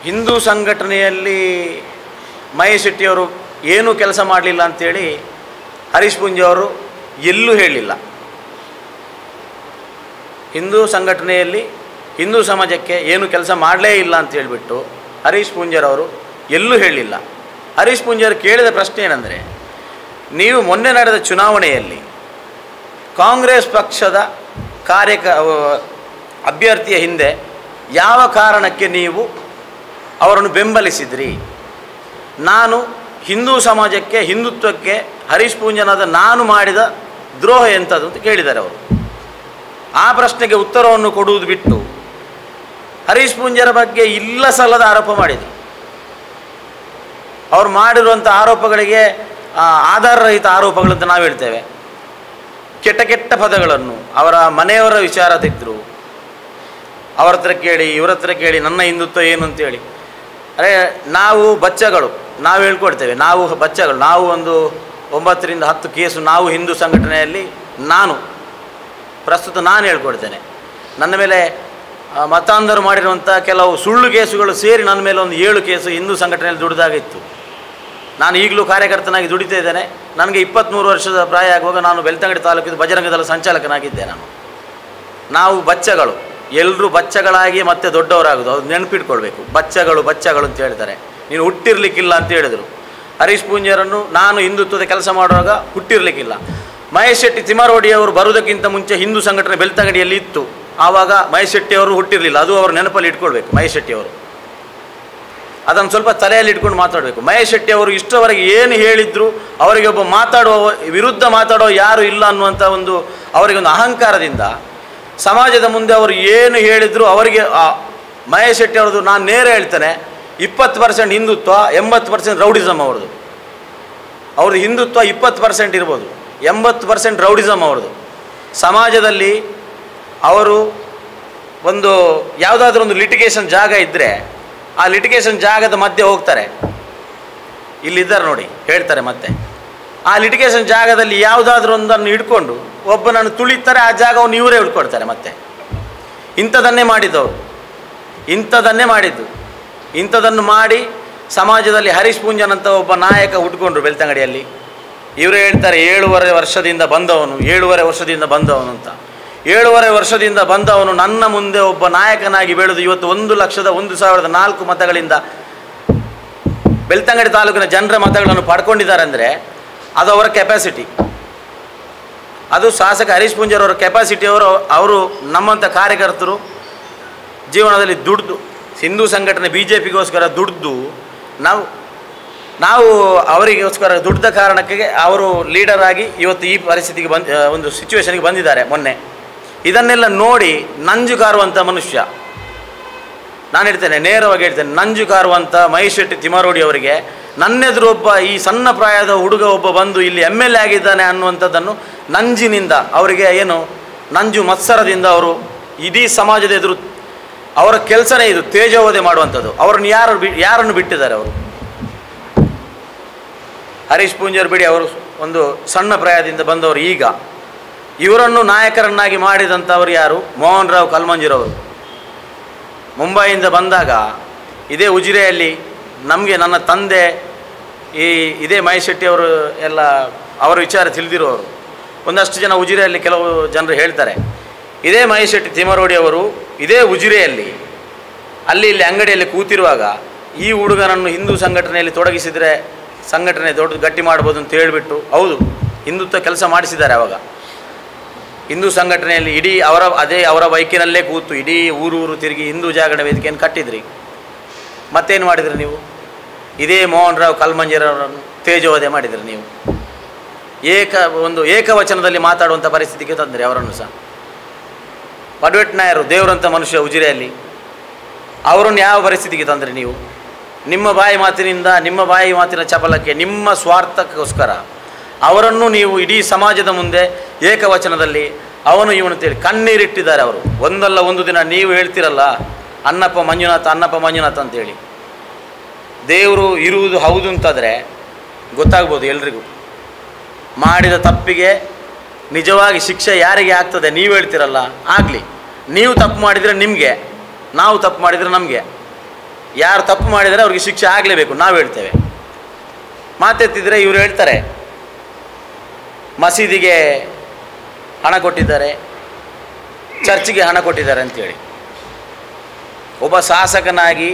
ಹಿಂದೂ ಸಂಘಟನೆಯಲ್ಲಿ ಮಹೇಶ್ ಶೆಟ್ಟಿಯವರು ಏನೂ ಕೆಲಸ ಮಾಡಲಿಲ್ಲ ಅಂಥೇಳಿ ಹರೀಶ್ ಪುಂಜಿ ಅವರು ಎಲ್ಲೂ ಹೇಳಿಲ್ಲ ಹಿಂದೂ ಸಂಘಟನೆಯಲ್ಲಿ ಹಿಂದೂ ಸಮಾಜಕ್ಕೆ ಏನು ಕೆಲಸ ಮಾಡಲೇ ಇಲ್ಲ ಅಂತ ಹೇಳಿಬಿಟ್ಟು ಹರೀಶ್ ಪೂಂಜರವರು ಎಲ್ಲೂ ಹೇಳಿಲ್ಲ ಹರೀಶ್ ಪೂಂಜರ್ ಕೇಳಿದ ಪ್ರಶ್ನೆ ಏನಂದರೆ ನೀವು ಮೊನ್ನೆ ನಡೆದ ಚುನಾವಣೆಯಲ್ಲಿ ಕಾಂಗ್ರೆಸ್ ಪಕ್ಷದ ಕಾರ್ಯಕ ಅಭ್ಯರ್ಥಿಯ ಹಿಂದೆ ಯಾವ ಕಾರಣಕ್ಕೆ ನೀವು ಅವರನ್ನು ಬೆಂಬಲಿಸಿದ್ರಿ ನಾನು ಹಿಂದೂ ಸಮಾಜಕ್ಕೆ ಹಿಂದುತ್ವಕ್ಕೆ ಹರೀಶ್ ಪೂಂಜನಾದ ನಾನು ಮಾಡಿದ ದ್ರೋಹ ಎಂಥದ್ದು ಅಂತ ಕೇಳಿದ್ದಾರೆ ಅವರು ಆ ಪ್ರಶ್ನೆಗೆ ಉತ್ತರವನ್ನು ಕೊಡುವುದು ಬಿಟ್ಟು ಹರೀಶ್ ಪೂಂಜರ ಬಗ್ಗೆ ಇಲ್ಲ ಸಲ್ಲದ ಆರೋಪ ಮಾಡಿದರು ಅವ್ರು ಮಾಡಿರುವಂಥ ಆರೋಪಗಳಿಗೆ ಆ, ಆಧಾರರಹಿತ ಆರೋಪಗಳು ಅಂತ ನಾವು ಹೇಳ್ತೇವೆ ಕೆಟ್ಟ ಕೆಟ್ಟ ಪದಗಳನ್ನು ಅವರ ಮನೆಯವರ ವಿಚಾರ ತೆಗೆದರು ಅವ್ರ ಹತ್ರ ಕೇಳಿ ಇವ್ರ ಹತ್ರ ಕೇಳಿ ನನ್ನ ಹಿಂದುತ್ವ ಏನು ಅಂತೇಳಿ ಅರೆ ನಾವು ಬಚ್ಚಗಳು ನಾವು ಹೇಳ್ಕೊಡ್ತೇವೆ ನಾವು ಬಚ್ಚಗಳು ನಾವು ಒಂದು ಒಂಬತ್ತರಿಂದ ಹತ್ತು ಕೇಸು ನಾವು ಹಿಂದೂ ಸಂಘಟನೆಯಲ್ಲಿ ನಾನು ಪ್ರಸ್ತುತ ನಾನು ಹೇಳ್ಕೊಡ್ತೇನೆ ನನ್ನ ಮೇಲೆ ಆ, ಮತಾಂಧರು ಮಾಡಿರುವಂಥ ಕೆಲವು ಸುಳ್ಳು ಕೇಸುಗಳು ಸೇರಿ ನನ್ನ ಮೇಲೆ ಒಂದು ಏಳು ಕೇಸು ಹಿಂದೂ ಸಂಘಟನೆಯಲ್ಲಿ ದುಡಿದಾಗಿತ್ತು ನಾನು ಈಗಲೂ ಕಾರ್ಯಕರ್ತನಾಗಿ ದುಡಿತಾ ಇದ್ದೇನೆ ನನಗೆ ಇಪ್ಪತ್ತ್ಮೂರು ವರ್ಷದ ಪ್ರಾಯ ಆಗುವಾಗ ನಾನು ಬೆಳ್ತಂಗಡಿ ತಾಲೂಕಿನ ಬಜರಂಗ ದಳ ಸಂಚಾಲಕನಾಗಿದ್ದೆ ನಾನು ನಾವು ಬಚ್ಚಗಳು ಎಲ್ಲರೂ ಬಚ್ಚಗಳಾಗಿ ಮತ್ತೆ ದೊಡ್ಡವರಾಗೋದು ಅದು ನೆನಪಿಟ್ಕೊಳ್ಬೇಕು ಬಚ್ಚಗಳು ಬಚ್ಚಗಳು ಅಂತ ಹೇಳ್ತಾರೆ ನೀನು ಹುಟ್ಟಿರ್ಲಿಕ್ಕಿಲ್ಲ ಅಂತ ಹೇಳಿದರು ಹರೀಶ್ ಪೂಂಜರನ್ನು ನಾನು ಹಿಂದುತ್ವದ ಕೆಲಸ ಮಾಡುವಾಗ ಹುಟ್ಟಿರ್ಲಿಕ್ಕಿಲ್ಲ ಮಹೇಶ್ ಶೆಟ್ಟಿ ತಿಮಾರೋಡಿ ಅವರು ಬರುವುದಕ್ಕಿಂತ ಮುಂಚೆ ಹಿಂದೂ ಸಂಘಟನೆ ಬೆಳ್ತಂಗಡಿಯಲ್ಲಿ ಇತ್ತು ಆವಾಗ ಮಹೇಶ್ ಶೆಟ್ಟಿ ಅವರು ಹುಟ್ಟಿರಲಿಲ್ಲ ಅದು ಅವರು ನೆನಪಲ್ಲಿ ಇಟ್ಕೊಳ್ಬೇಕು ಮಹೇಶ್ ಶೆಟ್ಟಿ ಅವರು ಅದನ್ನು ಸ್ವಲ್ಪ ತಲೆಯಲ್ಲಿ ಇಟ್ಕೊಂಡು ಮಾತಾಡಬೇಕು ಮಹೇಶ್ ಶೆಟ್ಟಿ ಅವರು ಇಷ್ಟವರೆಗೆ ಏನು ಹೇಳಿದ್ರು ಅವರಿಗೆ ಒಬ್ಬ ಮಾತಾಡುವ ವಿರುದ್ಧ ಮಾತಾಡೋ ಯಾರು ಇಲ್ಲ ಅನ್ನುವಂಥ ಒಂದು ಅವರಿಗೆ ಒಂದು ಅಹಂಕಾರದಿಂದ ಸಮಾಜದ ಮುಂದೆ ಅವರು ಏನು ಹೇಳಿದ್ರು ಅವರಿಗೆ ಆ ಮಹೇಶ್ ಶೆಟ್ಟಿ ಅವ್ರದ್ದು ನಾನು ನೇರ ಹೇಳ್ತೇನೆ ಇಪ್ಪತ್ತು ಪರ್ಸೆಂಟ್ ಹಿಂದುತ್ವ ಎಂಬತ್ತು ಪರ್ಸೆಂಟ್ ರೌಡಿಸಮ್ ಅವ್ರದ್ದು ಅವ್ರದ್ದು ಹಿಂದುತ್ವ ಇಪ್ಪತ್ತು ಪರ್ಸೆಂಟ್ ಇರ್ಬೋದು ಎಂಬತ್ತು ಪರ್ಸೆಂಟ್ ರೌಡಿಸಮ್ ಅವ್ರದ್ದು ಸಮಾಜದಲ್ಲಿ ಅವರು ಒಂದು ಯಾವುದಾದ್ರೂ ಒಂದು ಲಿಟಿಗೇಷನ್ ಜಾಗ ಇದ್ದರೆ ಆ ಲಿಟಿಗೇಷನ್ ಜಾಗದ ಮಧ್ಯೆ ಹೋಗ್ತಾರೆ ಇಲ್ಲಿದ್ದಾರೆ ನೋಡಿ ಹೇಳ್ತಾರೆ ಮತ್ತೆ ಆ ಲಿಟಿಗೇಷನ್ ಜಾಗದಲ್ಲಿ ಯಾವುದಾದ್ರೂ ಒಂದನ್ನು ಹಿಡ್ಕೊಂಡು ಒಬ್ಬನನ್ನು ತುಳಿತಾರೆ ಆ ಜಾಗವನ್ನು ಇವರೇ ಹಿಡ್ಕೊಳ್ತಾರೆ ಮತ್ತೆ ಇಂಥದನ್ನೇ ಮಾಡಿದ್ದವರು ಇಂಥದನ್ನೇ ಮಾಡಿದ್ದು ಇಂಥದನ್ನು ಮಾಡಿ ಸಮಾಜದಲ್ಲಿ ಹರೀಶ್ ಪೂಂಜನ್ ಅಂತ ಒಬ್ಬ ನಾಯಕ ಹುಟ್ಕೊಂಡ್ರು ಬೆಳ್ತಂಗಡಿಯಲ್ಲಿ ಇವರೇ ಹೇಳ್ತಾರೆ ಏಳುವರೆ ವರ್ಷದಿಂದ ಬಂದವನು ಏಳುವರೆ ವರ್ಷದಿಂದ ಬಂದವನು ಅಂತ ಏಳುವರೆ ವರ್ಷದಿಂದ ಬಂದವನು ನನ್ನ ಮುಂದೆ ಒಬ್ಬ ನಾಯಕನಾಗಿ ಬೆಳೆದು ಇವತ್ತು ಒಂದು ಲಕ್ಷದ ಒಂದು ಸಾವಿರದ ನಾಲ್ಕು ಮತಗಳಿಂದ ಬೆಳ್ತಂಗಡಿ ತಾಲೂಕಿನ ಜನರ ಮತಗಳನ್ನು ಪಡ್ಕೊಂಡಿದ್ದಾರೆ ಅಂದರೆ ಅದು ಅವರ ಕೆಪಾಸಿಟಿ ಅದು ಶಾಸಕ ಹರೀಶ್ ಪೂಂಜರ್ ಅವರ ಕೆಪಾಸಿಟಿ ಅವರು ಅವರು ನಮ್ಮಂಥ ಕಾರ್ಯಕರ್ತರು ಜೀವನದಲ್ಲಿ ದುಡ್ದು ಹಿಂದೂ ಸಂಘಟನೆ ಬಿ ಜೆ ಪಿಗೋಸ್ಕರ ದುಡ್ದು ನಾವು ನಾವು ಅವರಿಗೋಸ್ಕರ ದುಡ್ದ ಕಾರಣಕ್ಕೆ ಅವರು ಲೀಡರ್ ಆಗಿ ಇವತ್ತು ಈ ಪರಿಸ್ಥಿತಿಗೆ ಬಂದು ಆ, ಒಂದು ಸಿಚುವೇಶನ್ಗೆ ಬಂದಿದ್ದಾರೆ ಮೊನ್ನೆ ಇದನ್ನೆಲ್ಲ ನೋಡಿ ನಂಜು ಕಾರುವಂಥ ಮನುಷ್ಯ ನಾನು ಹೇಳ್ತೇನೆ ನೇರವಾಗಿ ಹೇಳ್ತೇನೆ ನಂಜು ಕಾರುವಂಥ ಮಹೇಶ್ ಶೆಟ್ಟಿ ತಿಮಾರೋಡಿ ಅವರಿಗೆ ನನ್ನೆದುರು ಒಬ್ಬ ಈ ಸಣ್ಣ ಪ್ರಾಯದ ಹುಡುಗ ಒಬ್ಬ ಬಂದು ಇಲ್ಲಿ ಎಮ್ ಎಲ್ ಎ ಆಗಿದ್ದಾನೆ ಅನ್ನುವಂಥದ್ದನ್ನು ನಂಜಿನಿಂದ ಅವರಿಗೆ ಏನು ನಂಜು ಮತ್ಸರದಿಂದ ಅವರು ಇಡೀ ಸಮಾಜದ ಎದುರು ಅವರ ಕೆಲಸನೇ ಇದು ತೇಜೋವಧೆ ಮಾಡುವಂಥದ್ದು ಅವರನ್ನು ಯಾರು ಬಿ ಯಾರನ್ನು ಬಿಟ್ಟಿದ್ದಾರೆ ಅವರು ಹರೀಶ್ ಪೂಂಜರ್ ಬಿಡಿ ಅವರು ಒಂದು ಸಣ್ಣ ಪ್ರಾಯದಿಂದ ಬಂದವರು ಈಗ ಇವರನ್ನು ನಾಯಕರನ್ನಾಗಿ ಮಾಡಿದಂಥವರು ಯಾರು ಮೋಹನ್ ರಾವ್ ಕಲ್ಮಂಜಿರವರು ಮುಂಬೈಯಿಂದ ಬಂದಾಗ ಇದೇ ಉಜಿರೆಯಲ್ಲಿ ನಮಗೆ ನನ್ನ ತಂದೆ ಈ ಇದೇ ಮಹೇಶ್ ಶೆಟ್ಟಿ ಅವರು ಎಲ್ಲ ಅವರ ವಿಚಾರ ತಿಳಿದಿರುವವರು ಒಂದಷ್ಟು ಜನ ಉಜಿರೆಯಲ್ಲಿ ಕೆಲವು ಜನರು ಹೇಳ್ತಾರೆ ಇದೇ ಮಹೇಶ್ ಶೆಟ್ಟಿ ತಿಮರೋಡಿ ಅವರು ಇದೇ ಉಜಿರೆಯಲ್ಲಿ ಅಲ್ಲಿ ಇಲ್ಲಿ ಅಂಗಡಿಯಲ್ಲಿ ಕೂತಿರುವಾಗ ಈ ಹುಡುಗನನ್ನು ಹಿಂದೂ ಸಂಘಟನೆಯಲ್ಲಿ ತೊಡಗಿಸಿದರೆ ಸಂಘಟನೆ ದೊಡ್ಡ ಗಟ್ಟಿ ಮಾಡ್ಬೋದು ಅಂತ ಹೇಳಿಬಿಟ್ಟು ಹೌದು ಹಿಂದುತ್ವ ಕೆಲಸ ಮಾಡಿಸಿದ್ದಾರೆ ಅವಾಗ ಹಿಂದೂ ಸಂಘಟನೆಯಲ್ಲಿ ಇಡೀ ಅವರ ಅದೇ ಅವರ ಬೈಕಿನಲ್ಲೇ ಕೂತು ಇಡೀ ಊರು ಊರು ತಿರುಗಿ ಹಿಂದೂ ಜಾಗರಣೆ ವೇದಿಕೆಯನ್ನು ಕಟ್ಟಿದ್ರಿ ಮತ್ತೇನು ಮಾಡಿದ್ರಿ ನೀವು ಇದೇ ಮೋಹನ್ ರಾವ್ ಕಲ್ಮಂಜರವರನ್ನು ತೇಜೋವಧೆ ಮಾಡಿದ್ರಿ ನೀವು ಏಕ ಒಂದು ಏಕವಚನದಲ್ಲಿ ಮಾತಾಡುವಂಥ ಪರಿಸ್ಥಿತಿಗೆ ತಂದ್ರಿ ಅವರನ್ನು ಸಹ ಪಡ್ವೆಟ್ ನಾಯರು ದೇವರಂಥ ಮನುಷ್ಯ ಉಜಿರೆಯಲ್ಲಿ ಅವರನ್ನು ಯಾವ ಪರಿಸ್ಥಿತಿಗೆ ತಂದ್ರಿ ನೀವು ನಿಮ್ಮ ಬಾಯಿ ಮಾತಿನಿಂದ ನಿಮ್ಮ ಬಾಯಿ ಮಾತಿನ ಚಪಲಕ್ಕೆ ನಿಮ್ಮ ಸ್ವಾರ್ಥಕ್ಕೋಸ್ಕರ ಅವರನ್ನು ನೀವು ಇಡೀ ಸಮಾಜದ ಮುಂದೆ ಏಕವಚನದಲ್ಲಿ ಅವನು ಇವನು ಅಂತೇಳಿ ಕಣ್ಣೀರಿಟ್ಟಿದ್ದಾರೆ ಅವರು ಒಂದಲ್ಲ ಒಂದು ದಿನ ನೀವು ಹೇಳ್ತಿರಲ್ಲ ಅನ್ನಪ್ಪ ಮಂಜುನಾಥ ಅನ್ನಪ್ಪ ಮಂಜುನಾಥ ಅಂತೇಳಿ ದೇವರು ಇರುವುದು ಹೌದು ಅಂತಂದರೆ ಗೊತ್ತಾಗ್ಬೋದು ಎಲ್ರಿಗೂ ಮಾಡಿದ ತಪ್ಪಿಗೆ ನಿಜವಾಗಿ ಶಿಕ್ಷೆ ಯಾರಿಗೆ ಆಗ್ತದೆ ನೀವು ಹೇಳ್ತಿರಲ್ಲ ಆಗಲಿ ನೀವು ತಪ್ಪು ಮಾಡಿದರೆ ನಿಮಗೆ ನಾವು ತಪ್ಪು ಮಾಡಿದರೆ ನಮಗೆ ಯಾರು ತಪ್ಪು ಮಾಡಿದರೆ ಅವ್ರಿಗೆ ಶಿಕ್ಷೆ ಆಗಲೇಬೇಕು ನಾವು ಹೇಳ್ತೇವೆ ಮಾತೆತ್ತಿದ್ರೆ ಇವರು ಹೇಳ್ತಾರೆ ಮಸೀದಿಗೆ ಹಣ ಕೊಟ್ಟಿದ್ದಾರೆ ಚರ್ಚಿಗೆ ಹಣ ಕೊಟ್ಟಿದ್ದಾರೆ ಅಂತೇಳಿ ಒಬ್ಬ ಶಾಸಕನಾಗಿ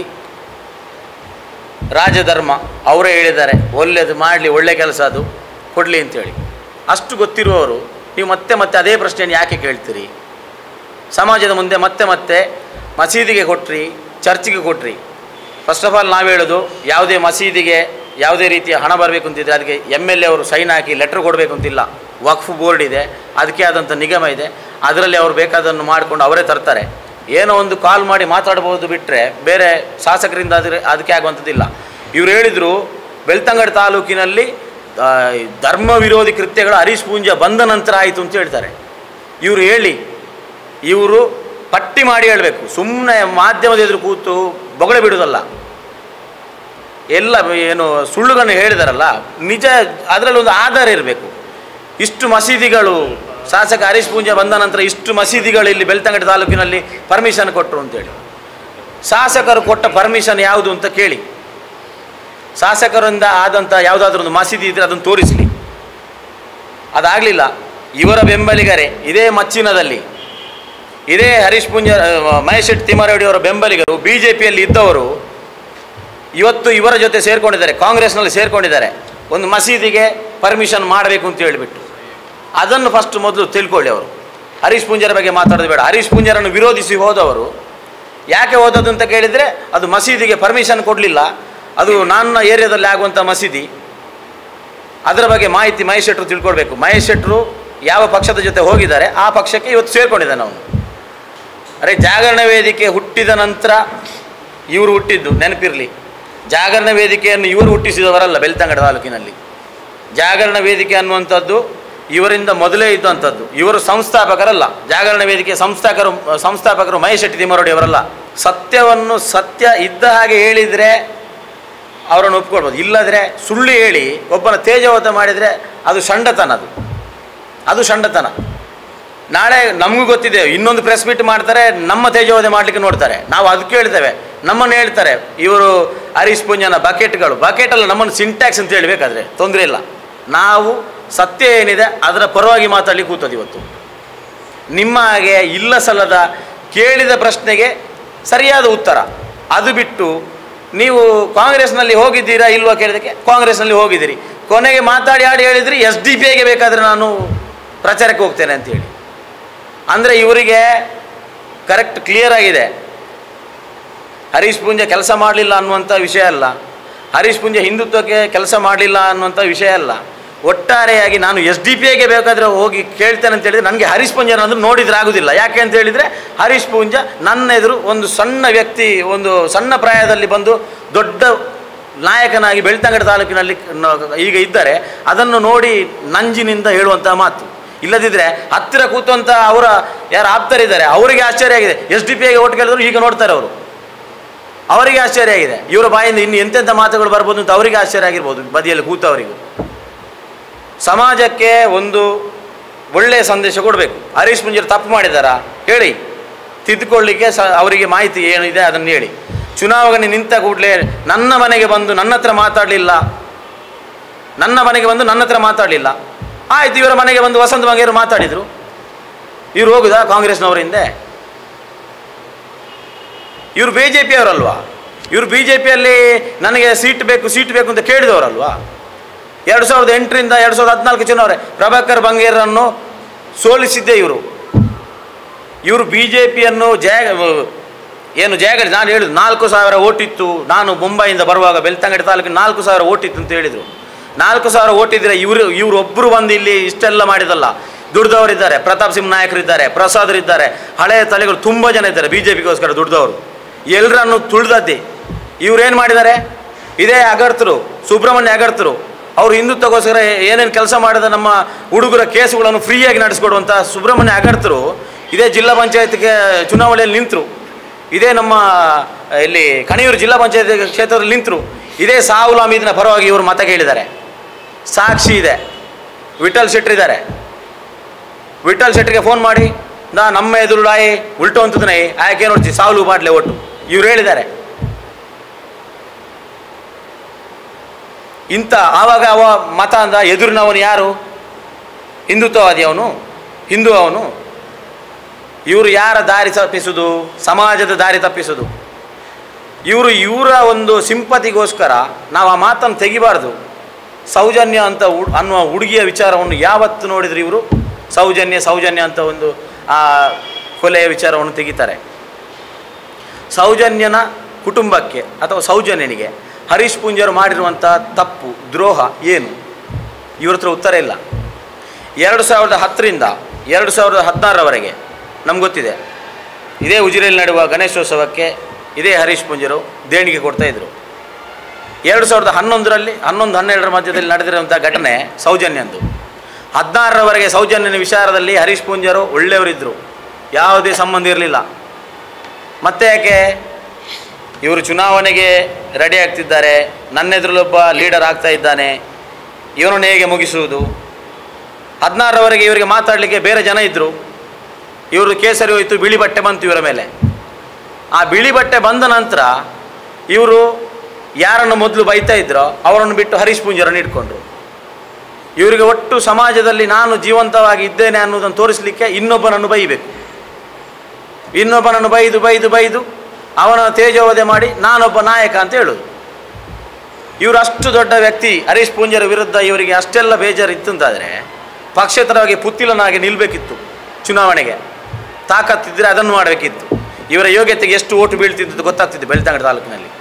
ರಾಜಧರ್ಮ ಅವರೇ ಹೇಳಿದ್ದಾರೆ ಒಳ್ಳೆಯದು ಮಾಡಲಿ ಒಳ್ಳೆ ಕೆಲಸ ಅದು ಕೊಡಲಿ ಅಂತೇಳಿ ಅಷ್ಟು ಗೊತ್ತಿರುವವರು ನೀವು ಮತ್ತೆ ಮತ್ತೆ ಅದೇ ಪ್ರಶ್ನೆಯನ್ನು ಯಾಕೆ ಕೇಳ್ತೀರಿ ಸಮಾಜದ ಮುಂದೆ ಮತ್ತೆ ಮತ್ತೆ ಮಸೀದಿಗೆ ಕೊಟ್ರಿ ಚರ್ಚಿಗೆ ಕೊಟ್ರಿ ಫಸ್ಟ್ ಆಫ್ ಆಲ್ ನಾವು ಹೇಳೋದು ಯಾವುದೇ ಮಸೀದಿಗೆ ಯಾವುದೇ ರೀತಿಯ ಹಣ ಬರಬೇಕು ಅಂತಿದ್ರೆ ಅದಕ್ಕೆ ಎಮ್ ಎಲ್ ಎ ಅವರು ಸೈನ್ ಹಾಕಿ ಲೆಟ್ರ್ ಕೊಡಬೇಕು ಅಂತಿಲ್ಲ ವಕ್ಫ್ ಬೋರ್ಡ್ ಇದೆ ಅದಕ್ಕೆ ಆದಂಥ ನಿಗಮ ಇದೆ ಅದರಲ್ಲಿ ಅವರು ಬೇಕಾದನ್ನು ಮಾಡಿಕೊಂಡು ಅವರೇ ತರ್ತಾರೆ ಏನೋ ಒಂದು ಕಾಲ್ ಮಾಡಿ ಮಾತಾಡ್ಬೋದು ಬಿಟ್ಟರೆ ಬೇರೆ ಶಾಸಕರಿಂದ ಆದರೆ ಅದಕ್ಕೆ ಆಗುವಂಥದ್ದಿಲ್ಲ ಇವರು ಹೇಳಿದರು ಬೆಳ್ತಂಗಡಿ ತಾಲೂಕಿನಲ್ಲಿ ಆ, ಧರ್ಮ ವಿರೋಧಿ ಕೃತ್ಯಗಳು ಹರೀಶ್ ಪೂಂಜ ಬಂದ ನಂತರ ಆಯಿತು ಅಂತ ಹೇಳ್ತಾರೆ ಇವರು ಹೇಳಿ ಇವರು ಪಟ್ಟಿ ಮಾಡಿ ಹೇಳಬೇಕು ಸುಮ್ಮನೆ ಮಾಧ್ಯಮದ ಎದುರು ಕೂತು ಬೊಗಳೆ ಬಿಡೋದಲ್ಲ ಎಲ್ಲ ಏನು ಸುಳ್ಳುಗಳನ್ನು ಹೇಳಿದಾರಲ್ಲ ನಿಜ ಅದರಲ್ಲಿ ಒಂದು ಆಧಾರ ಇರಬೇಕು ಇಷ್ಟು ಮಸೀದಿಗಳು ಶಾಸಕ ಹರೀಶ್ ಪೂಂಜ ಬಂದ ನಂತರ ಇಷ್ಟು ಮಸೀದಿಗಳು ಇಲ್ಲಿ ಬೆಳ್ತಂಗಡಿ ತಾಲೂಕಿನಲ್ಲಿ ಪರ್ಮಿಷನ್ ಕೊಟ್ಟರು ಅಂತೇಳಿ ಶಾಸಕರು ಕೊಟ್ಟ ಪರ್ಮಿಷನ್ ಯಾವುದು ಅಂತ ಕೇಳಿ ಶಾಸಕರಿಂದ ಆದಂಥ ಯಾವುದಾದ್ರೂ ಒಂದು ಮಸೀದಿ ಇದ್ದರೆ ಅದನ್ನು ತೋರಿಸಲಿ ಅದಾಗಲಿಲ್ಲ ಇವರ ಬೆಂಬಲಿಗರೇ ಇದೇ ಮಚ್ಚಿನದಲ್ಲಿ ಇದೇ ಹರೀಶ್ ಪುಂಜ ಆ, ಮಹೇಶ್ ಶೆಟ್ಟಿ ತಿಮ್ಮಾರೆಡ್ಡಿ ಅವರ ಬೆಂಬಲಿಗರು ಬಿ ಜೆ ಪಿಯಲ್ಲಿ ಇದ್ದವರು ಇವತ್ತು ಇವರ ಜೊತೆ ಸೇರಿಕೊಂಡಿದ್ದಾರೆ ಕಾಂಗ್ರೆಸ್ನಲ್ಲಿ ಸೇರಿಕೊಂಡಿದ್ದಾರೆ ಒಂದು ಮಸೀದಿಗೆ ಪರ್ಮಿಷನ್ ಮಾಡಬೇಕು ಅಂತ ಹೇಳಿಬಿಟ್ಟು ಅದನ್ನು ಫಸ್ಟ್ ಮೊದಲು ತಿಳ್ಕೊಳ್ಳಿ ಅವರು ಹರೀಶ್ ಪುಂಜರ ಬಗ್ಗೆ ಮಾತಾಡೋದು ಬೇಡ ಹರೀಶ್ ಪುಂಜರನ್ನು ವಿರೋಧಿಸಿ ಹೋದವರು ಯಾಕೆ ಹೋದದ್ದು ಅಂತ ಕೇಳಿದರೆ ಅದು ಮಸೀದಿಗೆ ಪರ್ಮಿಷನ್ ಕೊಡಲಿಲ್ಲ ಅದು ನನ್ನ ಏರಿಯಾದಲ್ಲಿ ಆಗುವಂಥ ಮಸೀದಿ ಅದರ ಬಗ್ಗೆ ಮಾಹಿತಿ ಮಹೇಶ್ ಶೆಟ್ಟರು ತಿಳ್ಕೊಳ್ಬೇಕು ಮಹೇಶ್ ಶೆಟ್ಟರು ಯಾವ ಪಕ್ಷದ ಜೊತೆ ಹೋಗಿದ್ದಾರೆ ಆ ಪಕ್ಷಕ್ಕೆ ಇವತ್ತು ಸೇರ್ಕೊಂಡಿದ್ದಾನೆ ಅವನು ಅರೆ ಜಾಗರಣ ವೇದಿಕೆ ಹುಟ್ಟಿದ ನಂತರ ಇವರು ಹುಟ್ಟಿದ್ದು ನೆನಪಿರಲಿ ಜಾಗರಣ ವೇದಿಕೆಯನ್ನು ಇವರು ಹುಟ್ಟಿಸಿದವರಲ್ಲ ಬೆಳ್ತಂಗಡ ತಾಲೂಕಿನಲ್ಲಿ ಜಾಗರಣ ವೇದಿಕೆ ಅನ್ನುವಂಥದ್ದು ಇವರಿಂದ ಮೊದಲೇ ಇದ್ದಂಥದ್ದು ಇವರು ಸಂಸ್ಥಾಪಕರಲ್ಲ ಜಾಗರಣ ವೇದಿಕೆ ಸಂಸ್ಥಾಪಕರು ಸಂಸ್ಥಾಪಕರು ಮಹೇಶ್ ಶೆಟ್ಟಿ ತಿಮ್ಮರೊಡಿ ಅವರಲ್ಲ ಸತ್ಯವನ್ನು ಸತ್ಯ ಇದ್ದ ಹಾಗೆ ಹೇಳಿದರೆ ಅವರನ್ನು ಒಪ್ಕೊಳ್ಬೋದು ಇಲ್ಲದ್ರೆ ಸುಳ್ಳು ಹೇಳಿ ಒಬ್ಬನ ತೇಜವತ ಮಾಡಿದರೆ ಅದು ಷಂಡತನ ಅದು ಅದು ಷಂಡತನ ನಾಳೆ ನಮಗೂ ಗೊತ್ತಿದೆ ಇನ್ನೊಂದು ಪ್ರೆಸ್ ಮೀಟ್ ಮಾಡ್ತಾರೆ ನಮ್ಮ ತೇಜೋವಧೆ ಮಾಡಲಿಕ್ಕೆ ನೋಡ್ತಾರೆ ನಾವು ಅದಕ್ಕೆ ಹೇಳ್ತೇವೆ ನಮ್ಮನ್ನು ಹೇಳ್ತಾರೆ ಇವರು ಹರೀಶ್ ಪುಂಜನ ಬಕೆಟ್ಗಳು ಬಕೆಟ್ ಅಲ್ಲ ನಮ್ಮನ್ನು ಸಿಂಟ್ಯಾಕ್ಸ್ ಅಂತ ಹೇಳಬೇಕಾದ್ರೆ ತೊಂದರೆ ಇಲ್ಲ ನಾವು ಸತ್ಯ ಏನಿದೆ ಅದರ ಪರವಾಗಿ ಮಾತಾಡಲಿಕ್ಕೆ ಕೂತದ್ದು ಇವತ್ತು ನಿಮ್ಮ ಹಾಗೆ ಇಲ್ಲ ಸಲ್ಲದ ಕೇಳಿದ ಪ್ರಶ್ನೆಗೆ ಸರಿಯಾದ ಉತ್ತರ ಅದು ಬಿಟ್ಟು ನೀವು ಕಾಂಗ್ರೆಸ್ನಲ್ಲಿ ಹೋಗಿದ್ದೀರಾ ಇಲ್ವಾ ಕೇಳಿದಕ್ಕೆ ಕಾಂಗ್ರೆಸ್ನಲ್ಲಿ ಹೋಗಿದ್ದೀರಿ ಕೊನೆಗೆ ಮಾತಾಡಿ ಆಡಿ ಹೇಳಿದ್ರಿ ಎಸ್ ಡಿ ಪಿ ಐಗೆ ಬೇಕಾದರೆ ನಾನು ಪ್ರಚಾರಕ್ಕೆ ಹೋಗ್ತೇನೆ ಅಂತೇಳಿ ಅಂದರೆ ಇವರಿಗೆ ಕರೆಕ್ಟ್ ಕ್ಲಿಯರ್ ಆಗಿದೆ ಹರೀಶ್ ಪುಂಜ ಕೆಲಸ ಮಾಡಲಿಲ್ಲ ಅನ್ನುವಂಥ ವಿಷಯ ಅಲ್ಲ ಹರೀಶ್ ಪುಂಜ ಹಿಂದುತ್ವಕ್ಕೆ ಕೆಲಸ ಮಾಡಲಿಲ್ಲ ಅನ್ನುವಂಥ ವಿಷಯ ಅಲ್ಲ ಒಟ್ಟಾರೆಯಾಗಿ ನಾನು ಎಸ್ ಡಿ ಪಿ ಐಗೆ ಬೇಕಾದರೆ ಹೋಗಿ ಕೇಳ್ತೇನೆ ಅಂತ ಹೇಳಿದ್ರೆ ನನಗೆ ಹರೀಶ್ ಪುಂಜನ ಅಂದ್ರೆ ನೋಡಿದ್ರೆ ಆಗೋದಿಲ್ಲ ಯಾಕೆ ಅಂತ ಹೇಳಿದರೆ ಹರೀಶ್ ಪುಂಜ ನನ್ನ ಎದುರು ಒಂದು ಸಣ್ಣ ವ್ಯಕ್ತಿ ಒಂದು ಸಣ್ಣ ಪ್ರಾಯದಲ್ಲಿ ಬಂದು ದೊಡ್ಡ ನಾಯಕನಾಗಿ ಬೆಳ್ತಂಗಡ ತಾಲೂಕಿನಲ್ಲಿ ನ- ಈಗ ಇದ್ದಾರೆ ಅದನ್ನು ನೋಡಿ ನಂಜಿನಿಂದ ಹೇಳುವಂಥ ಮಾತು ಇಲ್ಲದಿದ್ದರೆ ಹತ್ತಿರ ಕೂತಂಥ ಅವರ ಯಾರು ಆಪ್ತರಿದ್ದಾರೆ ಅವರಿಗೆ ಆಶ್ಚರ್ಯ ಆಗಿದೆ ಎಸ್ ಡಿ ಪಿ ಐಗೆ ಓಟ್ ಕೇಳಿದ್ರು ಈಗ ನೋಡ್ತಾರೆ ಅವರು ಅವರಿಗೆ ಆಶ್ಚರ್ಯ ಆಗಿದೆ ಇವರ ಬಾಯಿಂದ ಇನ್ನು ಎಂತೆಂಥ ಮಾತುಗಳು ಬರ್ಬೋದು ಅಂತ ಅವರಿಗೆ ಆಶ್ಚರ್ಯ ಆಗಿರ್ಬೋದು ಬದಿಯಲ್ಲಿ ಕೂತವರಿಗೂ ಸಮಾಜಕ್ಕೆ ಒಂದು ಒಳ್ಳೆಯ ಸಂದೇಶ ಕೊಡಬೇಕು ಹರೀಶ್ ಮುಂಜಾನೆ ತಪ್ಪು ಮಾಡಿದಾರಾ ಹೇಳಿ ತಿದ್ದುಕೊಳ್ಳಿಕ್ಕೆ ಸ ಅವರಿಗೆ ಮಾಹಿತಿ ಏನಿದೆ ಅದನ್ನು ಹೇಳಿ ಚುನಾವಣೆ ನಿಂತ ಕೂಡಲೇ ನನ್ನ ಮನೆಗೆ ಬಂದು ನನ್ನ ಹತ್ರ ಮಾತಾಡಲಿಲ್ಲ ನನ್ನ ಮನೆಗೆ ಬಂದು ನನ್ನ ಹತ್ರ ಮಾತಾಡಲಿಲ್ಲ ಆಯ್ತು ಇವರ ಮನೆಗೆ ಬಂದು ವಸಂತ ಮಂಗೇರು ಮಾತಾಡಿದರು ಇವ್ರು ಹೋಗುದಾ ಕಾಂಗ್ರೆಸ್ನವರ ಹಿಂದೆ ಇವರು ಬಿ ಜೆ ಪಿಯವರಲ್ವಾ ಇವರು ಬಿ ಜೆ ಪಿಯಲ್ಲಿ ನನಗೆ ಸೀಟ್ ಬೇಕು ಸೀಟ್ ಬೇಕು ಅಂತ ಕೇಳಿದವರಲ್ವಾ ಎರಡು ಸಾವಿರದ ಎಂಟರಿಂದ ಎರಡು ಸಾವಿರದ ಹದಿನಾಲ್ಕು ಚುನಾವಣೆ ಪ್ರಭಾಕರ್ ಬಂಗೇರನ್ನು ಸೋಲಿಸಿದ್ದೇ ಇವರು ಇವರು ಬಿ ಜೆ ಪಿಯನ್ನು ಜಯ ಏನು ಜಯಗಳಿ ನಾನು ಹೇಳಿದ್ದು ನಾಲ್ಕು ಸಾವಿರ ಓಟಿತ್ತು ನಾನು ಮುಂಬೈಯಿಂದ ಬರುವಾಗ ಬೆಳ್ತಂಗಡಿ ತಾಲೂಕಿನ ನಾಲ್ಕು ಸಾವಿರ ಓಟಿತ್ತು ಅಂತ ಹೇಳಿದರು ನಾಲ್ಕು ಸಾವಿರ ಓಟಿದ್ರೆ ಇವರು ಇವರು ಒಬ್ಬರು ಬಂದು ಇಲ್ಲಿ ಇಷ್ಟೆಲ್ಲ ಮಾಡಿದಲ್ಲ ದುಡ್ದವರಿದ್ದಾರೆ ಪ್ರತಾಪ್ ಸಿಂಹ ನಾಯಕರಿದ್ದಾರೆ ಪ್ರಸಾದರಿದ್ದಾರೆ ಹಳೆಯ ತಲೆಗಳು ತುಂಬ ಜನ ಇದ್ದಾರೆ ಬಿ ಜೆ ಪಿಗೋಸ್ಕರ ದುಡ್ದವರು ಎಲ್ಲರನ್ನು ತುಳಿದದ್ದೇ ಇವ್ರೇನು ಮಾಡಿದ್ದಾರೆ ಇದೇ ಅಗರ್ತರು ಸುಬ್ರಹ್ಮಣ್ಯ ಅಗರ್ತರು ಅವರು ಹಿಂದುತ್ವಗೋಸ್ಕರ ಏನೇನು ಕೆಲಸ ಮಾಡಿದ ನಮ್ಮ ಹುಡುಗರ ಕೇಸುಗಳನ್ನು ಫ್ರೀಯಾಗಿ ನಡೆಸ್ಕೊಡುವಂಥ ಸುಬ್ರಹ್ಮಣ್ಯ ಅಗರ್ತರು ಇದೇ ಜಿಲ್ಲಾ ಪಂಚಾಯತ್ಗೆ ಚುನಾವಣೆಯಲ್ಲಿ ನಿಂತರು ಇದೇ ನಮ್ಮ ಇಲ್ಲಿ ಕಣಿಯೂರು ಜಿಲ್ಲಾ ಪಂಚಾಯತ್ ಕ್ಷೇತ್ರದಲ್ಲಿ ನಿಂತರು ಇದೇ ಸಾವುಲ್ ಹಮೀದ್ನ ಪರವಾಗಿ ಇವರು ಮತ ಕೇಳಿದ್ದಾರೆ ಸಾಕ್ಷಿ ಇದೆ ವಿಠಲ್ ಶೆಟ್ರ್ ಇದ್ದಾರೆ ವಿಠಲ್ ಶೆಟ್ರಿಗೆ ಫೋನ್ ಮಾಡಿ ನಾ ನಮ್ಮ ಎದುರು ಆಯಿ ಉಲ್ಟು ಅಂತದನೇ ಆಯ್ಕೆ ನೋಡ್ತಿ ಸಾವುಲು ಬಾಟ್ಲೆ ಒಟ್ಟು ಇವ್ರು ಹೇಳಿದ್ದಾರೆ ಇಂಥ ಆವಾಗ ಅವ ಮತ ಅಂದ ಎದುರಿನವನು ಯಾರು ಹಿಂದುತ್ವವಾದಿ ಅವನು ಹಿಂದೂ ಅವನು ಇವರು ಯಾರ ದಾರಿ ತಪ್ಪಿಸುವುದು ಸಮಾಜದ ದಾರಿ ತಪ್ಪಿಸುವುದು ಇವರು ಇವರ ಒಂದು ಸಿಂಪತಿಗೋಸ್ಕರ ನಾವು ಆ ಮಾತನ್ನು ತೆಗಿಬಾರ್ದು ಸೌಜನ್ಯ ಅಂತ ಉ- ಅನ್ನುವ ಹುಡುಗಿಯ ವಿಚಾರವನ್ನು ಯಾವತ್ತು ನೋಡಿದ್ರು ಇವರು ಸೌಜನ್ಯ ಸೌಜನ್ಯ ಅಂತ ಒಂದು ಆ ಕೊಲೆಯ ವಿಚಾರವನ್ನು ತೆಗಿತಾರೆ ಸೌಜನ್ಯನ ಕುಟುಂಬಕ್ಕೆ ಅಥವಾ ಸೌಜನ್ಯನಿಗೆ ಹರೀಶ್ ಪೂಂಜರು ಮಾಡಿರುವಂಥ ತಪ್ಪು ದ್ರೋಹ ಏನು ಇವ್ರ ಹತ್ರ ಉತ್ತರ ಇಲ್ಲ ಎರಡು ಸಾವಿರದ ಹತ್ತರಿಂದ ಎರಡು ಸಾವಿರದ ಹದಿನಾರರವರೆಗೆ ನಮ್ಗೆ ಗೊತ್ತಿದೆ ಇದೇ ಉಜಿರೆಯಲ್ಲಿ ನಡೆಯುವ ಗಣೇಶೋತ್ಸವಕ್ಕೆ ಇದೇ ಹರೀಶ್ ಪೂಂಜರು ದೇಣಿಗೆ ಕೊಡ್ತಾಯಿದ್ರು ಎರಡು ಸಾವಿರದ ಹನ್ನೊಂದರಲ್ಲಿ ಹನ್ನೊಂದು ಹನ್ನೆರಡರ ಮಧ್ಯದಲ್ಲಿ ನಡೆದಿರುವಂಥ ಘಟನೆ ಸೌಜನ್ಯಂದು ಹದಿನಾರರವರೆಗೆ ಸೌಜನ್ಯನ ವಿಚಾರದಲ್ಲಿ ಹರೀಶ್ ಪೂಂಜರು ಒಳ್ಳೆಯವರಿದ್ದರು ಯಾವುದೇ ಸಂಬಂಧ ಇರಲಿಲ್ಲ ಮತ್ತೆ ಯಾಕೆ ಇವರು ಚುನಾವಣೆಗೆ ರೆಡಿ ಆಗ್ತಿದ್ದಾರೆ ನನ್ನೆದುರಲ್ಲೊಬ್ಬ ಲೀಡರ್ ಆಗ್ತಾ ಇದ್ದಾನೆ ಇವನನ್ನು ಹೇಗೆ ಮುಗಿಸುವುದು ಹದಿನಾರರವರೆಗೆ ಇವರಿಗೆ ಮಾತಾಡಲಿಕ್ಕೆ ಬೇರೆ ಜನ ಇದ್ದರು ಇವರು ಕೇಸರಿ ಹೋಯಿತು ಬಿಳಿ ಬಟ್ಟೆ ಬಂತು ಇವರ ಮೇಲೆ ಆ ಬಿಳಿ ಬಟ್ಟೆ ಬಂದ ನಂತರ ಇವರು ಯಾರನ್ನು ಮೊದಲು ಬೈತಾ ಇದ್ರೋ ಅವರನ್ನು ಬಿಟ್ಟು ಹರೀಶ್ ಪೂಂಜರನ್ನು ಇಟ್ಕೊಂಡ್ರು ಇವರಿಗೆ ಒಟ್ಟು ಸಮಾಜದಲ್ಲಿ ನಾನು ಜೀವಂತವಾಗಿ ಇದ್ದೇನೆ ಅನ್ನೋದನ್ನು ತೋರಿಸಲಿಕ್ಕೆ ಇನ್ನೊಬ್ಬನನ್ನು ಬೈಬೇಕು ಇನ್ನೊಬ್ಬನನ್ನು ಬೈದು ಬೈದು ಬೈದು ಅವನ ತೇಜೋವಧೆ ಮಾಡಿ ನಾನೊಬ್ಬ ನಾಯಕ ಅಂತ ಹೇಳೋದು ಇವರು ಅಷ್ಟು ದೊಡ್ಡ ವ್ಯಕ್ತಿ ಹರೀಶ್ ಪೂಂಜರ ವಿರುದ್ಧ ಇವರಿಗೆ ಅಷ್ಟೆಲ್ಲ ಬೇಜಾರು ಇತ್ತಂತಾದರೆ ಪಕ್ಷೇತರವಾಗಿ ಪುತ್ತಿಲನಾಗಿ ನಿಲ್ಲಬೇಕಿತ್ತು ಚುನಾವಣೆಗೆ ತಾಕತ್ತಿದ್ದರೆ ಅದನ್ನು ಮಾಡಬೇಕಿತ್ತು ಇವರ ಯೋಗ್ಯತೆಗೆ ಎಷ್ಟು ಓಟು ಬೀಳ್ತಿದ್ದು ಗೊತ್ತಾಗ್ತಿತ್ತು ಬೆಳ್ತಂಗಡಿ ತಾಲೂಕಿನಲ್ಲಿ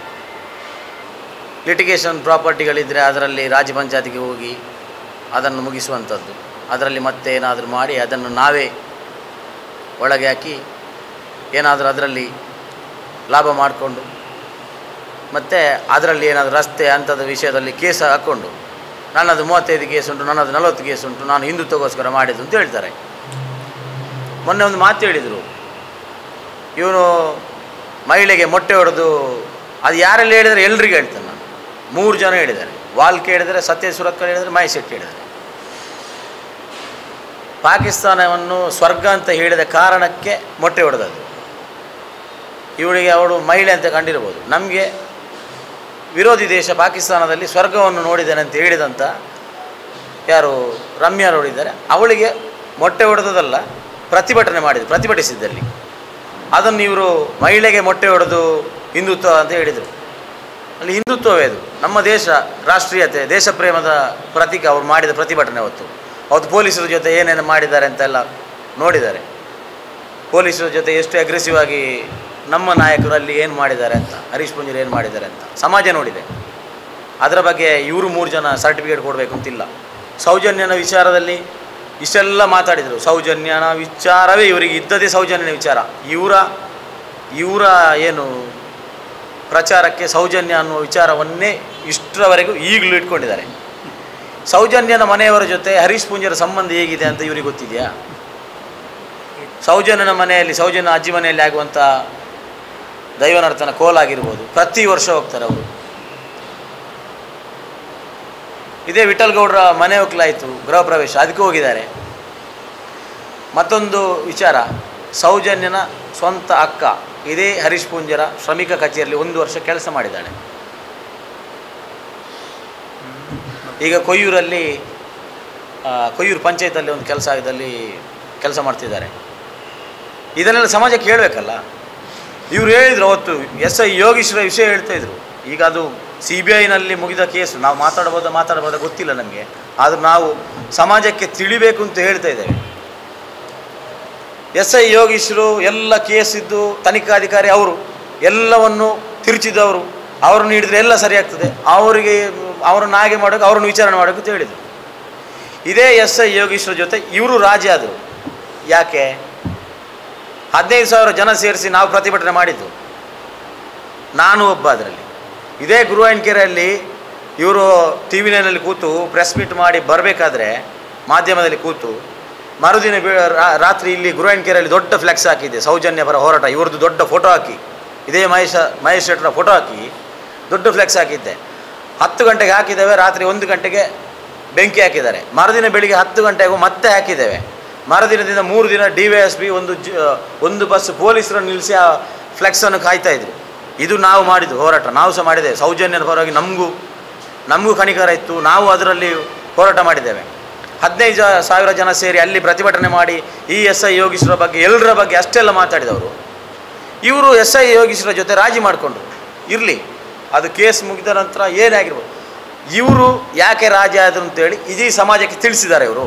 ಲಿಟಿಗೇಷನ್ ಪ್ರಾಪರ್ಟಿಗಳಿದ್ದರೆ ಅದರಲ್ಲಿ ರಾಜ್ಯ ಪಂಚಾಯತಿಗೆ ಹೋಗಿ ಅದನ್ನು ಮುಗಿಸುವಂಥದ್ದು ಅದರಲ್ಲಿ ಮತ್ತೆ ಏನಾದರೂ ಮಾಡಿ ಅದನ್ನು ನಾವೇ ಒಳಗೆ ಹಾಕಿ ಏನಾದರೂ ಅದರಲ್ಲಿ ಲಾಭ ಮಾಡಿಕೊಂಡು ಮತ್ತು ಅದರಲ್ಲಿ ಏನಾದರೂ ರಸ್ತೆ ಅಂಥದ್ದು ವಿಷಯದಲ್ಲಿ ಕೇಸ್ ಹಾಕ್ಕೊಂಡು ನನ್ನದು ಮೂವತ್ತೈದು ಕೇಸ್ ಉಂಟು ನನ್ನದು ನಲವತ್ತು ಕೇಸ್ ಉಂಟು ನಾನು ಹಿಂದುತ್ವಗೋಸ್ಕರ ಮಾಡಿದ್ದು ಅಂತ ಹೇಳ್ತಾರೆ ಮೊನ್ನೆ ಒಂದು ಮಾತು ಹೇಳಿದರು ಇವನು ಮಹಿಳೆಗೆ ಮೊಟ್ಟೆ ಹೊಡೆದು ಅದು ಯಾರೆಲ್ಲ ಹೇಳಿದರೆ ಎಲ್ರಿಗೂ ಹೇಳ್ತಾನೆ ನಾನು ಮೂರು ಜನ ಹೇಳಿದ್ದಾರೆ ವಾಲ್ಕೆ ಹೇಳಿದರೆ ಸತ್ಯ ಸುರಕ್ಕ ಹೇಳಿದರೆ ಮಹೇಶ್ ಶೆಟ್ಟಿ ಹೇಳಿದ್ದಾರೆ ಪಾಕಿಸ್ತಾನವನ್ನು ಸ್ವರ್ಗ ಅಂತ ಹೇಳಿದ ಕಾರಣಕ್ಕೆ ಮೊಟ್ಟೆ ಹೊಡೆದದ್ದು ಇವಳಿಗೆ ಅವಳು ಮಹಿಳೆ ಅಂತ ಕಂಡಿರ್ಬೋದು ನಮಗೆ ವಿರೋಧಿ ದೇಶ ಪಾಕಿಸ್ತಾನದಲ್ಲಿ ಸ್ವರ್ಗವನ್ನು ನೋಡಿದ್ದೇನೆ ಅಂತ ಹೇಳಿದಂಥ ಯಾರು ರಮ್ಯಾ ನೋಡಿದ್ದಾರೆ ಅವಳಿಗೆ ಮೊಟ್ಟೆ ಹೊಡೆದದಲ್ಲ ಪ್ರತಿಭಟನೆ ಮಾಡಿದ್ರು ಪ್ರತಿಭಟಿಸಿದ್ದಲ್ಲಿ ಅದನ್ನು ಇವರು ಮಹಿಳೆಗೆ ಮೊಟ್ಟೆ ಹೊಡೆದು ಹಿಂದುತ್ವ ಅಂತ ಹೇಳಿದರು ಅಲ್ಲಿ ಹಿಂದುತ್ವವೇ ಅದು ನಮ್ಮ ದೇಶ ರಾಷ್ಟ್ರೀಯತೆ ದೇಶ ಪ್ರೇಮದ ಪ್ರತೀಕ ಅವ್ರು ಮಾಡಿದ ಪ್ರತಿಭಟನೆ ಅವತ್ತು ಅವತ್ತು ಪೊಲೀಸರ ಜೊತೆ ಏನೇನು ಮಾಡಿದ್ದಾರೆ ಅಂತೆಲ್ಲ ನೋಡಿದ್ದಾರೆ ಪೊಲೀಸರ ಜೊತೆ ಎಷ್ಟು ಅಗ್ರೆಸಿವ್ ಆಗಿ ನಮ್ಮ ನಾಯಕರು ಅಲ್ಲಿ ಏನು ಮಾಡಿದ್ದಾರೆ ಅಂತ ಹರೀಶ್ ಪುಂಜರು ಏನು ಮಾಡಿದ್ದಾರೆ ಅಂತ ಸಮಾಜ ನೋಡಿದೆ ಅದರ ಬಗ್ಗೆ ಇವರು ಮೂರು ಜನ ಸರ್ಟಿಫಿಕೇಟ್ ಕೊಡಬೇಕು ಅಂತಿಲ್ಲ ಸೌಜನ್ಯನ ವಿಚಾರದಲ್ಲಿ ಇಷ್ಟೆಲ್ಲ ಮಾತಾಡಿದರು ಸೌಜನ್ಯನ ವಿಚಾರವೇ ಇವರಿಗೆ ಇದ್ದದೇ ಸೌಜನ್ಯನ ವಿಚಾರ ಇವರ ಇವರ ಏನು ಪ್ರಚಾರಕ್ಕೆ ಸೌಜನ್ಯ ಅನ್ನುವ ವಿಚಾರವನ್ನೇ ಇಷ್ಟರವರೆಗೂ ಈಗಲೂ ಇಟ್ಕೊಂಡಿದ್ದಾರೆ ಸೌಜನ್ಯನ ಮನೆಯವರ ಜೊತೆ ಹರೀಶ್ ಪೂಂಜರ ಸಂಬಂಧ ಹೇಗಿದೆ ಅಂತ ಇವರಿಗೆ ಗೊತ್ತಿದೆಯಾ ಸೌಜನ್ಯನ ಮನೆಯಲ್ಲಿ ಸೌಜನ್ಯ ಅಜ್ಜಿ ಮನೆಯಲ್ಲಿ ಆಗುವಂಥ ದೈವನರ್ತನ ಕೋಲಾಗಿರ್ಬೋದು ಪ್ರತಿ ವರ್ಷ ಹೋಗ್ತಾರೆ ಅವರು ಇದೇ ವಿಠಲ್ ಗೌಡ್ರ ಮನೆ ಒಕ್ಕಲಾಯಿತು ಗೃಹ ಪ್ರವೇಶ ಅದಕ್ಕೆ ಹೋಗಿದ್ದಾರೆ ಮತ್ತೊಂದು ವಿಚಾರ ಸೌಜನ್ಯನ ಸ್ವಂತ ಅಕ್ಕ ಇದೇ ಹರೀಶ್ ಪೂಂಜರ ಶ್ರಮಿಕ ಕಚೇರಿಯಲ್ಲಿ ಒಂದು ವರ್ಷ ಕೆಲಸ ಮಾಡಿದ್ದಾಳೆ ಈಗ ಕೊಯ್ಯೂರಲ್ಲಿ ಆ, ಕೊಯ್ಯೂರು ಪಂಚಾಯತಲ್ಲಿ ಒಂದು ಕೆಲಸ ಇದಲ್ಲಿ ಕೆಲಸ ಮಾಡ್ತಿದ್ದಾರೆ ಇದನ್ನೆಲ್ಲ ಸಮಾಜಕ್ಕೆ ಹೇಳಬೇಕಲ್ಲ ಇವ್ರು ಹೇಳಿದ್ರು ಅವತ್ತು ಎಸ್ ಐ ಯೋಗೀಶ್ವರ ವಿಷಯ ಹೇಳ್ತಾ ಇದ್ರು ಈಗ ಅದು ಸಿ ಬಿ ಐನಲ್ಲಿ ಮುಗಿದ ಕೇಸು ನಾವು ಮಾತಾಡ್ಬೋದಾ ಮಾತಾಡ್ಬೋದಾ ಗೊತ್ತಿಲ್ಲ ನಮಗೆ ಆದರೂ ನಾವು ಸಮಾಜಕ್ಕೆ ತಿಳಿಬೇಕು ಅಂತ ಹೇಳ್ತಾ ಇದ್ದೇವೆ ಎಸ್ ಐ ಯೋಗೀಶ್ವರು ಎಲ್ಲ ಕೇಸಿದ್ದು ತನಿಖಾಧಿಕಾರಿ ಅವರು ಎಲ್ಲವನ್ನು ತಿರುಚಿದವರು ಅವರನ್ನು ಹಿಡಿದ್ರೆ ಎಲ್ಲ ಸರಿಯಾಗ್ತದೆ ಅವರಿಗೆ ಅವರನ್ನು ಹಾಗೆ ಮಾಡೋಕೆ ಅವರನ್ನು ವಿಚಾರಣೆ ಮಾಡೋಕೆ ಅಂತ ಹೇಳಿದರು ಇದೇ ಎಸ್ ಐ ಯೋಗೀಶ್ವರ ಜೊತೆ ಇವರು ರಾಜಿ ಆದರು ಯಾಕೆ ಹದಿನೈದು ಸಾವಿರ ಜನ ಸೇರಿಸಿ ನಾವು ಪ್ರತಿಭಟನೆ ಮಾಡಿದ್ದು ನಾನು ಒಬ್ಬ ಅದರಲ್ಲಿ ಇದೇ ಗುರುವಾಯಣಕೆರೆಯಲ್ಲಿ ಇವರು ಟಿ ವಿ ನೈನಲ್ಲಿ ಕೂತು ಪ್ರೆಸ್ ಮೀಟ್ ಮಾಡಿ ಬರಬೇಕಾದ್ರೆ ಮಾಧ್ಯಮದಲ್ಲಿ ಕೂತು ಮರುದಿನ ಬೆ- ರಾ- ರಾತ್ರಿ ಇಲ್ಲಿ ಗುರುವಾಯಣಕೆರೆಯಲ್ಲಿ ದೊಡ್ಡ ಫ್ಲೆಕ್ಸ್ ಹಾಕಿದ್ದೆ ಸೌಜನ್ಯ ಪರ ಹೋರಾಟ ಇವ್ರದ್ದು ದೊಡ್ಡ ಫೋಟೋ ಹಾಕಿ ಇದೇ ಮಹೇಶ ಮಹೇಶ್ ಶೆಟ್ಟರ ಫೋಟೋ ಹಾಕಿ ದೊಡ್ಡ ಫ್ಲೆಕ್ಸ್ ಹಾಕಿದ್ದೆ ಹತ್ತು ಗಂಟೆಗೆ ಹಾಕಿದ್ದೇವೆ ರಾತ್ರಿ ಒಂದು ಗಂಟೆಗೆ ಬೆಂಕಿ ಹಾಕಿದ್ದಾರೆ ಮರುದಿನ ಬೆಳಿಗ್ಗೆ ಹತ್ತು ಗಂಟೆಗೂ ಮತ್ತೆ ಹಾಕಿದ್ದೇವೆ ಮರುದಿನದಿಂದ ಮೂರು ದಿನ ಡಿ ವೈ ಎಸ್ ಪಿ ಒಂದು ಜ ಒಂದು ಬಸ್ ಪೊಲೀಸರನ್ನು ನಿಲ್ಲಿಸಿ ಆ ಫ್ಲೆಕ್ಸನ್ನು ಕಾಯ್ತಾ ಇದ್ರು ಇದು ನಾವು ಮಾಡಿದ್ದು ಹೋರಾಟ ನಾವು ಸಹ ಮಾಡಿದ್ದೇವೆ ಸೌಜನ್ಯದ ಪರವಾಗಿ ನಮಗೂ ನಮಗೂ ಕನಿಕರ ಇತ್ತು ನಾವು ಅದರಲ್ಲಿ ಹೋರಾಟ ಮಾಡಿದ್ದೇವೆ ಹದಿನೈದು ಜ ಸಾವಿರ ಜನ ಸೇರಿ ಅಲ್ಲಿ ಪ್ರತಿಭಟನೆ ಮಾಡಿ ಈ ಎಸ್ ಐ ಯೋಗೀಶ್ವರ ಬಗ್ಗೆ ಎಲ್ಲರ ಬಗ್ಗೆ ಅಷ್ಟೆಲ್ಲ ಮಾತಾಡಿದವರು ಇವರು ಎಸ್ ಐ ಯೋಗೀಶ್ವರ ಜೊತೆ ರಾಜಿ ಮಾಡಿಕೊಂಡ್ರು ಇರಲಿ ಅದು ಕೇಸ್ ಮುಗಿದ ನಂತರ ಏನೇ ಆಗಿರ್ಬೋದು ಇವರು ಯಾಕೆ ರಾಜಿ ಆದರು ಅಂತೇಳಿ ಇಡೀ ಸಮಾಜಕ್ಕೆ ತಿಳಿಸಿದ್ದಾರೆ ಇವರು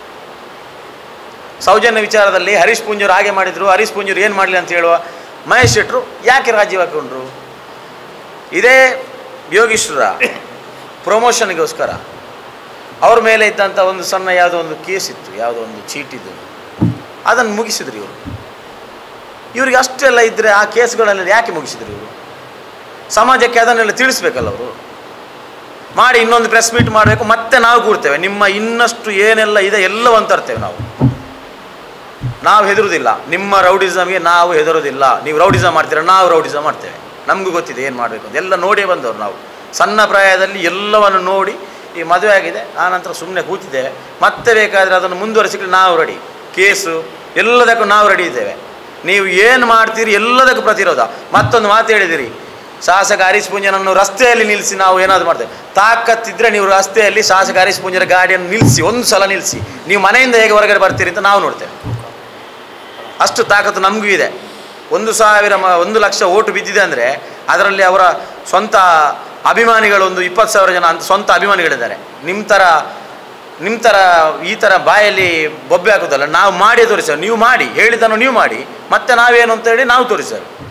ಸೌಜನ್ಯ ವಿಚಾರದಲ್ಲಿ ಹರೀಶ್ ಪೂಂಜರು ಹಾಗೆ ಮಾಡಿದರು ಹರೀಶ್ ಪೂಂಜರು ಏನು ಮಾಡಲಿ ಅಂತ ಹೇಳುವ ಮಹೇಶ್ ಶೆಟ್ಟರು ಯಾಕೆ ರಾಜಿ ಹಾಕೊಂಡ್ರು ಇದೇ ಯೋಗೀಶ್ವರ ಪ್ರಮೋಷನ್ಗೋಸ್ಕರ ಅವ್ರ ಮೇಲೆ ಇದ್ದಂಥ ಒಂದು ಸಣ್ಣ ಯಾವುದೋ ಒಂದು ಕೇಸ್ ಇತ್ತು ಯಾವುದೋ ಒಂದು ಚೀಟಿದ್ದು ಅದನ್ನು ಮುಗಿಸಿದ್ರು ಇವರು ಇವ್ರಿಗೆ ಅಷ್ಟೆಲ್ಲ ಇದ್ದರೆ ಆ ಕೇಸ್ಗಳನ್ನೆಲ್ಲ ಯಾಕೆ ಮುಗಿಸಿದ್ರು ಇವರು ಸಮಾಜಕ್ಕೆ ಅದನ್ನೆಲ್ಲ ತಿಳಿಸ್ಬೇಕಲ್ಲ ಅವರು ಮಾಡಿ ಇನ್ನೊಂದು ಪ್ರೆಸ್ ಮೀಟ್ ಮಾಡಬೇಕು ಮತ್ತೆ ನಾವು ಕೂಡ್ತೇವೆ ನಿಮ್ಮ ಇನ್ನಷ್ಟು ಏನೆಲ್ಲ ಇದೆ ಎಲ್ಲವನ್ನು ತರ್ತೇವೆ ನಾವು ನಾವು ಹೆದರುವುದಿಲ್ಲ ನಿಮ್ಮ ರೌಡಿಸಮ್ಗೆ ನಾವು ಹೆದರೋದಿಲ್ಲ ನೀವು ರೌಡಿಸಮ್ ಮಾಡ್ತೀರ ನಾವು ರೌಡಿಸಮ್ ಮಾಡ್ತೇವೆ ನಮಗೂ ಗೊತ್ತಿದೆ ಏನು ಮಾಡಬೇಕು ಅಂತ ಎಲ್ಲ ನೋಡೇ ಬಂದವರು ನಾವು ಸಣ್ಣ ಪ್ರಾಯದಲ್ಲಿ ಎಲ್ಲವನ್ನು ನೋಡಿ ಈ ಮದುವೆ ಆಗಿದೆ ಆನಂತರ ಸುಮ್ಮನೆ ಕೂತಿದ್ದೇವೆ ಮತ್ತೆ ಬೇಕಾದರೆ ಅದನ್ನು ಮುಂದುವರಿಸಿದ್ರೆ ನಾವು ರೆಡಿ ಕೇಸು ಎಲ್ಲದಕ್ಕೂ ನಾವು ರೆಡಿ ಇದ್ದೇವೆ ನೀವು ಏನು ಮಾಡ್ತೀರಿ ಎಲ್ಲದಕ್ಕೂ ಪ್ರತಿರೋಧ ಮತ್ತೊಂದು ಮಾತು ಹೇಳಿದಿರಿ ಶಾಸಕ ಹರೀಶ್ ಪೂಂಜನನ್ನು ರಸ್ತೆಯಲ್ಲಿ ನಿಲ್ಲಿಸಿ ನಾವು ಏನಾದರೂ ಮಾಡ್ತೇವೆ ತಾಕತ್ತಿದ್ರೆ ನೀವು ರಸ್ತೆಯಲ್ಲಿ ಶಾಸಕ ಹರೀಶ್ ಪೂಂಜನ ಗಾಡಿಯನ್ನು ನಿಲ್ಲಿಸಿ ಒಂದು ಸಲ ನಿಲ್ಲಿಸಿ ನೀವು ಮನೆಯಿಂದ ಹೇಗೆ ಹೊರಗಡೆ ಬರ್ತೀರಿ ಅಂತ ನಾವು ನೋಡ್ತೇವೆ ಅಷ್ಟು ತಾಕತ್ತು ನಮಗೂ ಇದೆ ಒಂದು ಸಾವಿರ ಮ ಒಂದು ಲಕ್ಷ ಓಟು ಬಿದ್ದಿದೆ ಅಂದರೆ ಅದರಲ್ಲಿ ಅವರ ಸ್ವಂತ ಅಭಿಮಾನಿಗಳು ಒಂದು ಇಪ್ಪತ್ತು ಸಾವಿರ ಜನ ಅಂತ ಸ್ವಂತ ಅಭಿಮಾನಿಗಳಿದ್ದಾರೆ ನಿಮ್ಮ ಥರ ನಿಮ್ಮ ಥರ ಈ ಥರ ಬಾಯಲ್ಲಿ ಬೊಬ್ಬೆ ಹಾಕೋದಲ್ಲ ನಾವು ಮಾಡಿ ತೋರಿಸ್ತೇವೆ ನೀವು ಮಾಡಿ ಹೇಳಿದ್ದನ್ನು ನೀವು ಮಾಡಿ ಮತ್ತೆ ನಾವೇನು ಅಂತೇಳಿ ನಾವು ತೋರಿಸ್ತೇವೆ